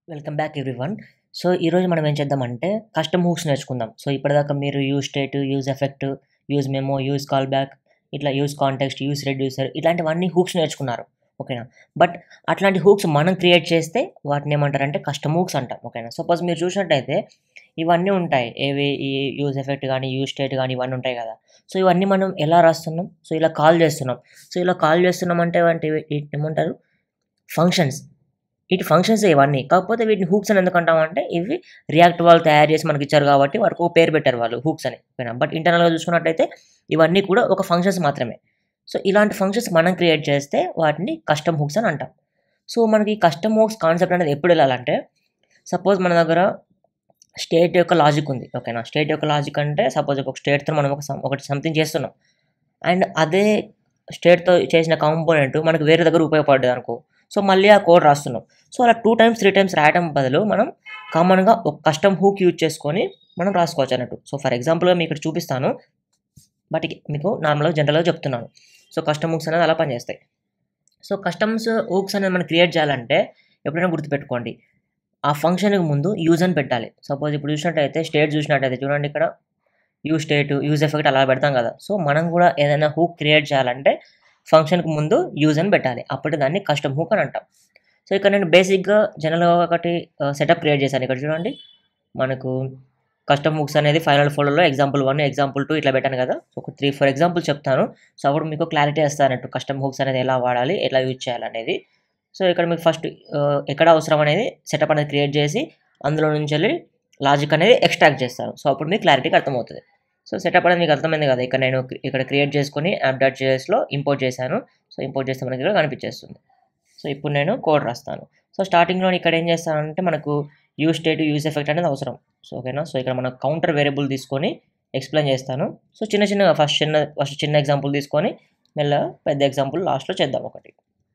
welcome back everyone so ఈరోజు మనం ఏం చేద్దామంటే కస్టమ్ హూక్స్ నేర్చుకుందాం సో ఇప్పటిదాకా మీరు use state use effect use memo use call back ఇట్లా యూజ్ కాంటెక్స్ట్ యూజ్ రెడ్యూసర్ ఇట్లాంటివన్నీ హూక్స్ నేర్చుకున్నారు ఓకేనా బట్ అట్లాంటి హూక్స్ మనం క్రియేట్ చేస్తే వాటిని ఏమంటారంటే కస్టమ్ హూక్స్ అంటాం ఓకేనా సపోజ్ మీరు చూసినట్టయితే ఇవన్నీ ఉంటాయి ఏవి ఈ యూజ్ ఎఫెక్ట్ కానీ యూజ్ స్టేట్ కానీ ఇవన్నీ ఉంటాయి కదా సో ఇవన్నీ మనం ఎలా రాస్తున్నాం సో ఇలా కాల్ చేస్తున్నాం సో ఇలా కాల్ చేస్తున్నాం అంటే వంటి ఏమంటారు ఫంక్షన్స్ ఇటు ఫంక్షన్స్ ఇవన్నీ కాకపోతే వీటిని హూక్స్ అని ఎందుకు అంటామంటే ఇవి రియాక్ట్ వాళ్ళు తయారు చేసి మనకి ఇచ్చారు కాబట్టి వారికి ఒక పేరు పెట్టారు వాళ్ళు హూక్స్ అని ఓకేనా బట్ ఇంటర్నల్గా చూసుకున్నట్టయితే ఇవన్నీ కూడా ఒక ఫంక్షన్స్ మాత్రమే సో ఇలాంటి ఫంక్షన్స్ మనం క్రియేట్ చేస్తే వాటిని కస్టమ్ హుక్స్ అని అంటాం సో మనకి కస్టమ్ హుక్స్ కాన్సెప్ట్ అనేది ఎప్పుడు వెళ్ళాలంటే సపోజ్ మన దగ్గర స్టేట్ యొక్క లాజిక్ ఉంది ఓకేనా స్టేట్ యొక్క లాజిక్ అంటే సపోజ్ ఒక స్టేట్తో మనం ఒక some- ఒకటి సంథింగ్ చేస్తున్నాం అండ్ అదే స్టేట్తో చేసిన కాంపోనెంట్ మనకు వేరే దగ్గర ఉపయోగపడ్డది అనుకో సో మళ్ళీ ఆ కోడ్ రాస్తున్నాం సో అలా టూ టైమ్స్ త్రీ టైమ్స్ రాయడం బదులు మనం కామన్గా ఒక కస్టమ్ హూక్ యూజ్ చేసుకొని మనం రాసుకోవచ్చు అన్నట్టు సో ఫర్ ఎగ్జాంపుల్గా మీకు ఇక్కడ చూపిస్తాను బట్ ఇక మీకు నార్మల్గా జనరల్గా చెప్తున్నాను సో కస్టమ్ హూక్స్ అనేది అలా పనిచేస్తాయి సో కస్టమ్స్ హూక్స్ అనేది మనం క్రియేట్ చేయాలంటే ఎప్పుడైనా గుర్తుపెట్టుకోండి ఆ ఫంక్షన్కి ముందు యూజ్ అని పెట్టాలి సపోజ్ ఇప్పుడు చూసినట్టయితే స్టేట్ చూసినట్టయితే చూడండి ఇక్కడ యూజ్ స్టేట్ యూజ్ ఎఫెక్ట్ అలా పెడతాం కదా సో మనం కూడా ఏదైనా హూక్ క్రియేట్ చేయాలంటే ఫంక్షన్కి ముందు యూజ్ అని పెట్టాలి అప్పుడు దాన్ని కస్టమ్ హూక్ అని అంటాం సో ఇక్కడ నేను బేసిక్గా జనరల్గా ఒకటి సెటప్ క్రియేట్ చేశాను ఇక్కడ చూడండి మనకు కస్టమ్ హుక్స్ అనేది ఫైనల్ ఫోల్డర్లో ఎగ్జాంపుల్ వన్ ఎగ్జాంపుల్ టూ ఇట్లా పెట్టాను కదా సో ఒక త్రీ ఫోర్ ఎగ్జాంపుల్ చెప్తాను సో అప్పుడు మీకు క్లారిటీ వస్తానట్టు కస్టమ్ హుక్స్ అనేది ఎలా వాడాలి ఎలా యూజ్ చేయాలనేది సో ఇక్కడ మీకు ఫస్ట్ ఎక్కడ అవసరం అనేది సెటప్ అనేది క్రియేట్ చేసి అందులో నుంచి వెళ్ళి లాజిక్ అనేది ఎక్స్ట్రాక్ట్ చేస్తాను సో అప్పుడు మీకు క్లారిటీగా అర్థమవుతుంది సో సెటప్ అనేది మీకు అర్థమైంది కదా ఇక్కడ నేను ఇక్కడ క్రియేట్ చేసుకొని యాప్ డాట్ జేఎస్లో ఇంపోర్ట్ చేశాను సో ఇంపోర్ట్ చేస్తే మనకి ఇక్కడ కనిపించేస్తుంది సో ఇప్పుడు నేను కోడ్ రాస్తాను సో స్టార్టింగ్లో ఇక్కడ ఏం చేస్తానంటే మనకు యూజ్ స్టేట్ యూజ్ ఎఫెక్ట్ అనేది అవసరం సో ఓకేనా సో ఇక్కడ మనం కౌంటర్ వేరియబుల్ తీసుకొని ఎక్స్ప్లెయిన్ చేస్తాను సో చిన్న చిన్నగా ఫస్ట్ చిన్న ఫస్ట్ చిన్న ఎగ్జాంపుల్ తీసుకొని మెల్ల పెద్ద ఎగ్జాంపుల్ లాస్ట్లో చేద్దాం ఒకటి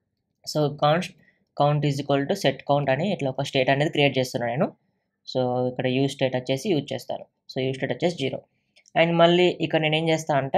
so count count is equal to set count అని ఇట్లా ఒక స్టేట్ అనేది క్రియేట్ చేస్తున్నాను నేను సో ఇక్కడ యూజ్ స్టేట్ వచ్చేసి యూజ్ చేస్తాను సో యూజ్ స్టేట్ వచ్చేసి జీరో అండ్ మళ్ళీ ఇక్కడ నేను ఏం చేస్తా అంటే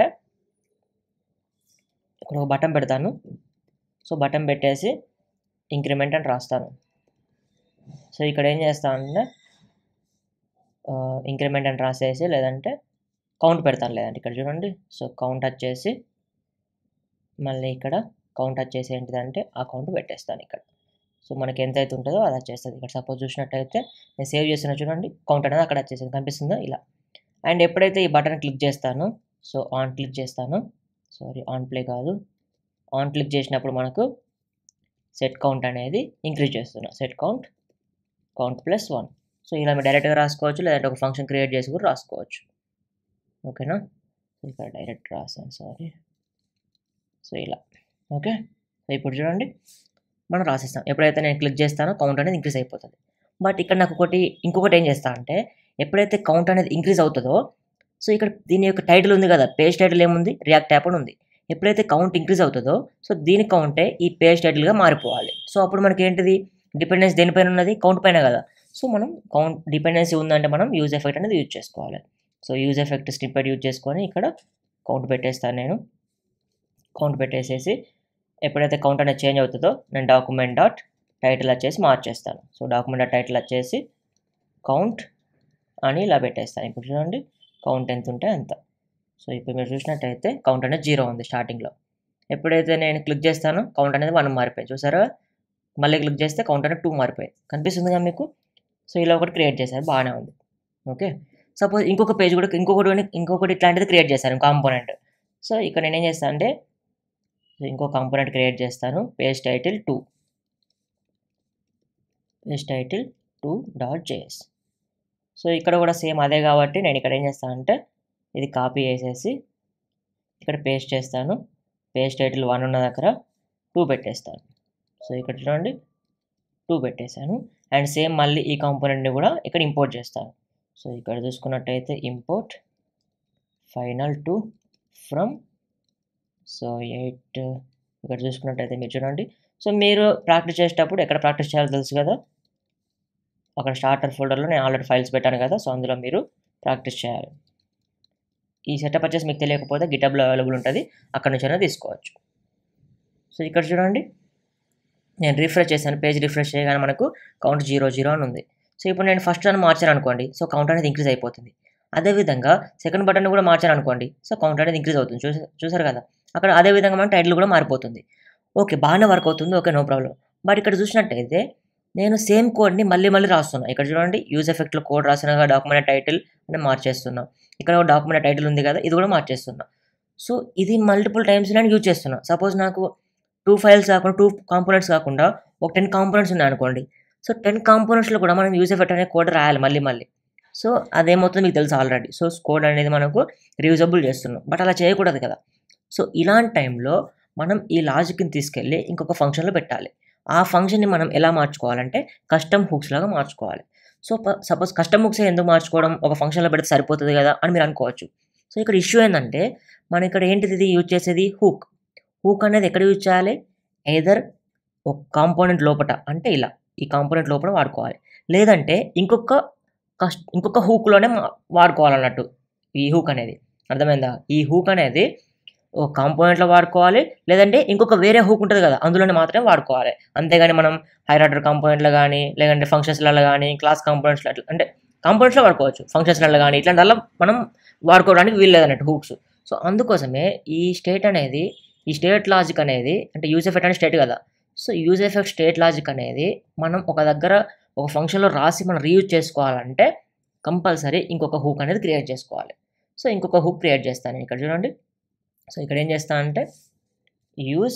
ఇక్కడ ఒక బటన్ పెడతాను సో బటన్ పెట్టేసి ఇంక్రిమెంట్ అని రాస్తాను సో ఇక్కడ ఏం చేస్తా అంటే ఇంక్రిమెంట్ అని రాసేసి లేదంటే కౌంట్ పెడతాను లేదంటే ఇక్కడ చూడండి సో కౌంట్ వచ్చేసి మళ్ళీ ఇక్కడ కౌంట్ వచ్చేసి ఏంటిదంటే ఆ కౌంట్ పెట్టేస్తాను ఇక్కడ సో మనకి ఎంత అయితే ఉంటుందో అది వచ్చేస్తుంది ఇక్కడ సపోజ్ చూసినట్టయితే నేను సేవ్ చేస్తున్నా చూడండి కౌంట్ అనేది అక్కడ వచ్చేసింది కనిపిస్తుందా ఇలా అండ్ ఎప్పుడైతే ఈ బటన్ క్లిక్ చేస్తాను సో ఆన్ క్లిక్ చేస్తాను సారీ ఆన్ ప్లే కాదు ఆన్ క్లిక్ చేసినప్పుడు మనకు సెట్ కౌంట్ అనేది ఇంక్రీజ్ చేస్తున్నా set count count plus one so ఇలా మీరు డైరెక్ట్గా రాసుకోవచ్చు లేదంటే ఒక ఫంక్షన్ క్రియేట్ చేసి కూడా రాసుకోవచ్చు ఓకేనా సో ఇక్కడ డైరెక్ట్ రాసాను సారీ సో ఇలా ఓకే సో ఇప్పుడు చూడండి మనం రాసేస్తాం ఎప్పుడైతే నేను క్లిక్ చేస్తానో కౌంట్ అనేది ఇంక్రీజ్ అయిపోతుంది బట్ ఇక్కడ నాకు ఒకటి ఇంకొకటి ఏం చేస్తా అంటే ఎప్పుడైతే కౌంట్ అనేది ఇంక్రీజ్ అవుతుందో సో ఇక్కడ దీని యొక్క టైటిల్ ఉంది కదా పేజ్ టైటిల్ ఏముంది రియాక్ట్ యాప్ అని ఉంది ఎప్పుడైతే కౌంట్ ఇంక్రీజ్ అవుతుందో సో దీని కౌంటే ఈ పేజ్ టైటిల్గా మారిపోవాలి సో అప్పుడు మనకి ఏంటిది డిపెండెన్స్ దేనిపైన ఉన్నది కౌంట్ పైన కదా సో మనం కౌంట్ డిపెండెన్సీ ఉందంటే మనం యూజ్ ఎఫెక్ట్ అనేది యూజ్ చేసుకోవాలి so use effect snippet use చేసుకొని ఇక్కడ కౌంట్ పెట్టేస్తాను నేను కౌంట్ పెట్టేసేసి ఎప్పుడైతే కౌంట్ అనేది చేంజ్ అవుతుందో నేను డాక్యుమెంట్ డాట్ టైటిల్ వచ్చేసి మార్చేస్తాను సో డాక్యుమెంట్ డాట్ టైటిల్ వచ్చేసి కౌంట్ అని ఇలా పెట్టేస్తాను ఇప్పుడు చూడండి కౌంట్ ఎంత ఉంటే అంత సో ఇప్పుడు మీరు చూసినట్టయితే కౌంట్ అనేది జీరో ఉంది స్టార్టింగ్లో ఎప్పుడైతే నేను క్లిక్ చేస్తానో కౌంట్ అనేది వన్ మారిపోయింది చూసారా మళ్ళీ క్లిక్ చేస్తే కౌంట్ అనేది టూ మారిపోయింది కనిపిస్తుందిగా మీకు సో ఇలా ఒకటి క్రియేట్ చేశారు బాగానే ఉంది ఓకే సపోజ్ ఇంకొక పేజ్ కూడా ఇంకొకటి ఇంకొకటి ఇట్లాంటిది క్రియేట్ చేశాను కాంపోనెంట్ సో ఇక్కడ నేనేం చేస్తాను అంటే ఇంకో కాంపోనెంట్ క్రియేట్ చేస్తాను page title two page title two dot JS so ఇక్కడ కూడా సేమ్ అదే కాబట్టి నేను ఇక్కడ ఏం చేస్తాను అంటే ఇది కాపీ చేసేసి ఇక్కడ పేస్ట్ చేస్తాను పేజ్ టైటిల్ వన్ ఉన్న దగ్గర టూ పెట్టేస్తాను సో ఇక్కడ చూడండి టూ పెట్టేశాను అండ్ సేమ్ మళ్ళీ ఈ కాంపోనెంట్ని కూడా ఇక్కడ ఇంపోర్ట్ చేస్తాను సో ఇక్కడ చూసుకున్నట్టయితే import final two from so eight ఇక్కడ చూసుకున్నట్టయితే మీరు చూడండి సో మీరు ప్రాక్టీస్ చేసేటప్పుడు ఎక్కడ ప్రాక్టీస్ చేయాలో తెలుసు కదా అక్కడ స్టార్టర్ ఫోల్డర్లో నేను ఆల్రెడీ ఫైల్స్ పెట్టాను కదా సో అందులో మీరు ప్రాక్టీస్ చేయాలి ఈ సెటప్ వచ్చేసి మీకు తెలియకపోతే గిటబ్లో అవైలబుల్ ఉంటుంది అక్కడ నుంచి అయినా తీసుకోవచ్చు సో ఇక్కడ చూడండి నేను రిఫ్రెష్ చేశాను పేజ్ రిఫ్రెష్ చేయగానే మనకు కౌంట్ జీరో జీరో అని ఉంది సో ఇప్పుడు నేను ఫస్ట్ అని మార్చాను అనుకోండి సో కౌంట్ అనేది ఇంక్రీజ్ అయిపోతుంది అదేవిధంగా సెకండ్ బటన్ కూడా మార్చాను అనుకోండి సో కౌంట్ అనేది ఇంక్రీజ్ అవుతుంది చూసా చూసారు కదా అక్కడ అదే విధంగా మన టైటిల్ కూడా మారిపోతుంది ఓకే బాగానే వర్క్ అవుతుంది ఓకే నో ప్రాబ్లం బట్ ఇక్కడ చూసినట్టయితే నేను సేమ్ కోడ్ని మళ్ళీ మళ్ళీ రాస్తున్నా ఇక్కడ చూడండి యూజ్ ఎఫెక్ట్లో కోడ్ రాసిన డాక్యుమెంట్ టైటిల్ అని మార్చేస్తున్నా ఇక్కడ డాక్యుమెంట్ టైటిల్ ఉంది కదా ఇది కూడా మార్చేస్తున్నా సో ఇది మల్టిపుల్ టైమ్స్ నేను యూజ్ చేస్తున్నా సపోజ్ నాకు టూ ఫైల్స్ కాకుండా టూ కాంపోనెంట్స్ కాకుండా ఒక టెన్ కాంపోనెంట్స్ ఉన్నాయి అనుకోండి సో టెన్ కాంపోనెంట్స్లో కూడా మనం యూజ్ ఎఫెక్ట్ అనే కోడ్ రాయాలి మళ్ళీ మళ్ళీ సో అదేమవుతుంది మీకు తెలుసు ఆల్రెడీ సో కోడ్ అనేది మనకు రియూజబుల్ చేస్తున్నాం బట్ అలా చేయకూడదు కదా సో ఇలాంటి టైంలో మనం ఈ లాజిక్ని తీసుకెళ్ళి ఇంకొక ఫంక్షన్లో పెట్టాలి ఆ ఫంక్షన్ని మనం ఎలా మార్చుకోవాలంటే కస్టమ్ హుక్స్ లాగా మార్చుకోవాలి సో సపోజ్ కస్టమ్ హుక్స్ ఎందుకు మార్చుకోవడం ఒక ఫంక్షన్లో పెడితే సరిపోతుంది కదా అని మీరు అనుకోవచ్చు సో ఇక్కడ ఇష్యూ ఏంటంటే మనం ఇక్కడ ఏంటిది ఇది యూజ్ చేసేది హూక్ హూక్ అనేది ఎక్కడ యూజ్ చేయాలి ఎయిదర్ ఒక కాంపోనెంట్ లోపల అంటే ఇలా ఈ కాంపోనెంట్ లోపల వాడుకోవాలి లేదంటే ఇంకొక కస్ట్ ఇంకొక హూక్లోనే వాడుకోవాలన్నట్టు ఈ హూక్ అనేది అర్థమైందా ఈ హూక్ అనేది ఒక కాంపోనెంట్లో వాడుకోవాలి లేదంటే ఇంకొక వేరే హూక్ ఉంటుంది కదా అందులోనే మాత్రమే వాడుకోవాలి అంతేగాని మనం హైరాడర్ కాంపోనెంట్లో కానీ లేదంటే ఫంక్షన్స్లలో కానీ క్లాస్ కాంపోనెంట్స్లో అట్లా అంటే కాంపోనెంట్స్లో వాడుకోవచ్చు ఫంక్షన్స్లలో కానీ ఇట్లాంటి వల్ల మనం వాడుకోవడానికి వీల్లేదు అన్నట్టు హూక్స్ సో అందుకోసమే ఈ స్టేట్ అనేది ఈ స్టేట్ లాజిక్ అనేది అంటే యూజ్ ఎఫెక్ట్ అంటే స్టేట్ కదా so use effect state logic అనేది మనం ఒక దగ్గర ఒక ఫంక్షన్లో రాసి మనం రీయూజ్ చేసుకోవాలంటే కంపల్సరీ ఇంకొక హూక్ అనేది క్రియేట్ చేసుకోవాలి సో ఇంకొక హూక్ క్రియేట్ చేస్తాను ఇక్కడ చూడండి సో ఇక్కడ ఏం చేస్తానంటే use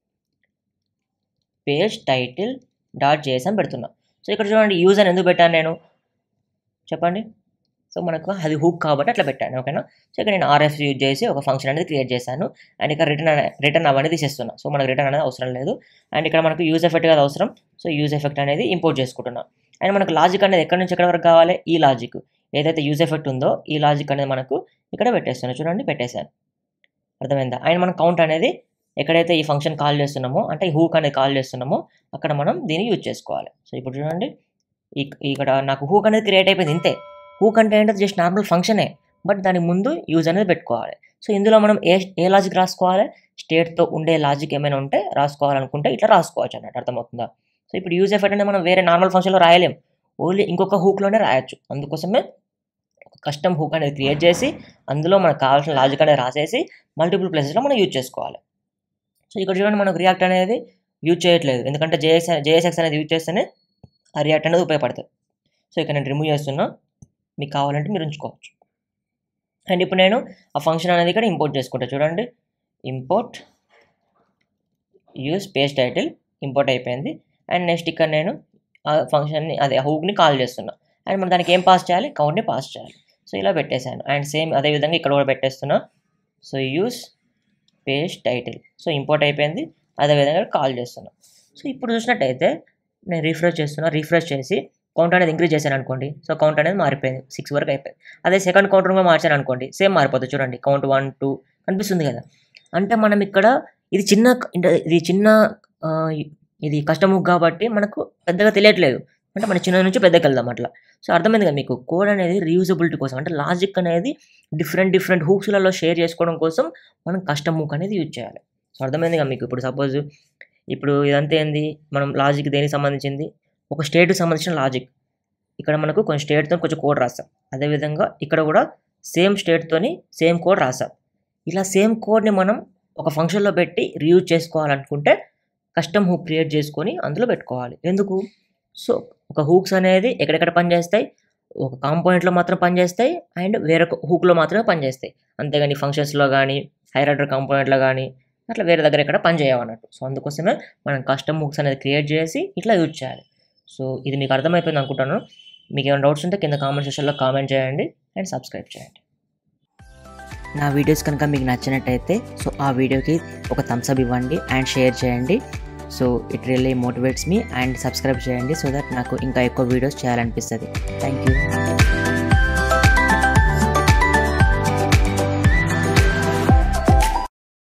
page title dot JS అని పెడుతున్నా సో ఇక్కడ చూడండి యూజ్ అని ఎందుకు పెట్టాను నేను చెప్పండి సో మనకు అది హూక్ కాబట్టి అట్లా పెట్టాను ఓకేనా సో ఇక్కడ నేను ఆర్ఎఫ్ యూజ్ చేసి ఒక ఫంక్షన్ అనేది క్రియేట్ చేశాను అండ్ ఇక్కడ రిటర్న్ రిటర్న్ అవన్నీ తీసేస్తున్నా సో మనకు రిటర్న్ అనేది అవసరం లేదు అండ్ ఇక్కడ మనకు యూజ్ ఎఫెక్ట్ కదా అవసరం సో యూజ్ ఎఫెక్ట్ అనేది ఇంపోర్ట్ చేసుకుంటున్నాం అండ్ మనకు లాజిక్ అనేది ఎక్కడి నుంచి ఎక్కడి వరకు కావాలి ఈ లాజిక్ ఏదైతే యూజ్ ఎఫెక్ట్ ఉందో ఈ లాజిక్ అనేది మనకు ఇక్కడ పెట్టేస్తున్నాను చూడండి పెట్టేశాను అర్థమైందా అండ్ మనం కౌంట్ అనేది ఎక్కడైతే ఈ ఫంక్షన్ కాల్ చేస్తున్నామో అంటే ఈ హూక్ అనేది కాల్ చేస్తున్నామో అక్కడ మనం దీన్ని యూజ్ చేసుకోవాలి సో ఇప్పుడు చూడండి ఇక్కడ నాకు హూక్ అనేది క్రియేట్ అయిపోయింది ఇంతే హూక్ అంటే ఏంటంటే జస్ట్ నార్మల్ ఫంక్షనే బట్ దాని ముందు యూజ్ అనేది పెట్టుకోవాలి సో ఇందులో మనం ఏ ఏ లాజిక్ రాసుకోవాలి స్టేట్తో ఉండే లాజిక్ ఏమైనా ఉంటే రాసుకోవాలనుకుంటే ఇట్లా రాసుకోవచ్చు అన్నట్టు అర్థమవుతుందా సో ఇప్పుడు యూజ్ ఎఫెక్ట్ అనేది మనం వేరే నార్మల్ ఫంక్షన్లో రాయలేం ఓన్లీ ఇంకొక హూక్లోనే రాయొచ్చు అందుకోసమే కస్టమ్ హూక్ అనేది క్రియేట్ చేసి అందులో మనకు కావాల్సిన లాజిక్ అనేది రాసేసి మల్టిపుల్ ప్లేసెస్లో మనం యూజ్ చేసుకోవాలి సో ఇక్కడ చూడండి మనకు రియాక్ట్ అనేది యూజ్ చేయట్లేదు ఎందుకంటే జేఎస్ జేఎస్ఎక్స్ అనేది యూజ్ చేస్తేనే ఆ రియాక్ట్ అనేది ఉపయోగపడుతుంది సో ఇక్కడ నేను రిమూవ్ చేస్తున్నా మీకు కావాలంటే మీరు ఉంచుకోవచ్చు అండ్ ఇప్పుడు నేను ఆ ఫంక్షన్ అనేది ఇక్కడ ఇంపోర్ట్ చేసుకుంటా చూడండి import use page title import అయిపోయింది అండ్ నెక్స్ట్ ఇక్కడ నేను ఆ ఫంక్షన్ని అదే హూక్ని కాల్ చేస్తున్నా అండ్ మనం దానికి ఏం పాస్ చేయాలి కౌంట్ని పాస్ చేయాలి సో ఇలా పెట్టేశాను అండ్ సేమ్ అదేవిధంగా ఇక్కడ కూడా పెట్టేస్తున్నా so use page title so import అయిపోయింది అదేవిధంగా కాల్ చేస్తున్నా సో ఇప్పుడు చూసినట్టయితే నేను రిఫ్రెష్ చేస్తున్నా రిఫ్రెష్ చేసి కౌంట్ అనేది ఇంక్రీజ్ చేశాను అనుకోండి సో కౌంట్ అనేది మారిపోయింది సిక్స్ వరకు అయిపోయింది అదే సెకండ్ కౌంటర్ కూడా మార్చాను అనుకోండి సేమ్ మారిపోతుంది చూడండి కౌంట్ వన్ టూ కనిపిస్తుంది కదా అంటే మనం ఇక్కడ ఇది చిన్న ఇది చిన్న ఇది కష్టము కాబట్టి మనకు పెద్దగా తెలియట్లేదు అంటే మన చిన్న నుంచి పెద్దకి వెళ్దాం అట్లా సో అర్థమైంది కదా మీకు కోడ్ అనేది రీయూజబిలిటీ కోసం అంటే లాజిక్ అనేది డిఫరెంట్ డిఫరెంట్ హూక్స్లలో షేర్ చేసుకోవడం కోసం మనం కస్టమ్ హూక్ అనేది యూజ్ చేయాలి సో అర్థమైంది కదా మీకు ఇప్పుడు సపోజ్ ఇప్పుడు ఇదంతా ఏంది మనం లాజిక్ దేనికి సంబంధించింది ఒక స్టేట్కి సంబంధించిన లాజిక్ ఇక్కడ మనకు కొంచెం స్టేట్తో కొంచెం కోడ్ రాస్తాం అదేవిధంగా ఇక్కడ కూడా సేమ్ స్టేట్తోని సేమ్ కోడ్ రాస్తాం ఇలా సేమ్ కోడ్ని మనం ఒక ఫంక్షన్లో పెట్టి రీయూజ్ చేసుకోవాలనుకుంటే కస్టమ్ హూక్ క్రియేట్ చేసుకొని అందులో పెట్టుకోవాలి ఎందుకు సో ఒక హూక్స్ అనేది ఎక్కడెక్కడ పనిచేస్తాయి ఒక కాంపోనెంట్లో మాత్రం పనిచేస్తాయి అండ్ వేరొక హూక్లో మాత్రమే పనిచేస్తాయి అంతేగాని ఫంక్షన్స్లో కానీ హైరైడర్ కాంపోనెంట్లో కానీ అట్లా వేరే దగ్గర ఎక్కడ పని చేయవన్నట్టు సో అందుకోసమే మనం కస్టమ్ హుక్స్ అనేది క్రియేట్ చేసి ఇట్లా యూజ్ చేయాలి సో ఇది మీకు అర్థమైపోయింది అనుకుంటాను మీకు ఏమైనా డౌట్స్ ఉంటే కింద కామెంట్ సెక్షన్లో కామెంట్ చేయండి అండ్ సబ్స్క్రైబ్ చేయండి నా వీడియోస్ కనుక మీకు నచ్చినట్టయితే సో ఆ వీడియోకి ఒక థమ్స్అప్ ఇవ్వండి అండ్ షేర్ చేయండి so it really motivates me and subscribe చేయండి సో దట్ నాకు ఇంకా ఎక్కువ వీడియోస్ చేయాలనిపిస్తుంది థ్యాంక్ యూ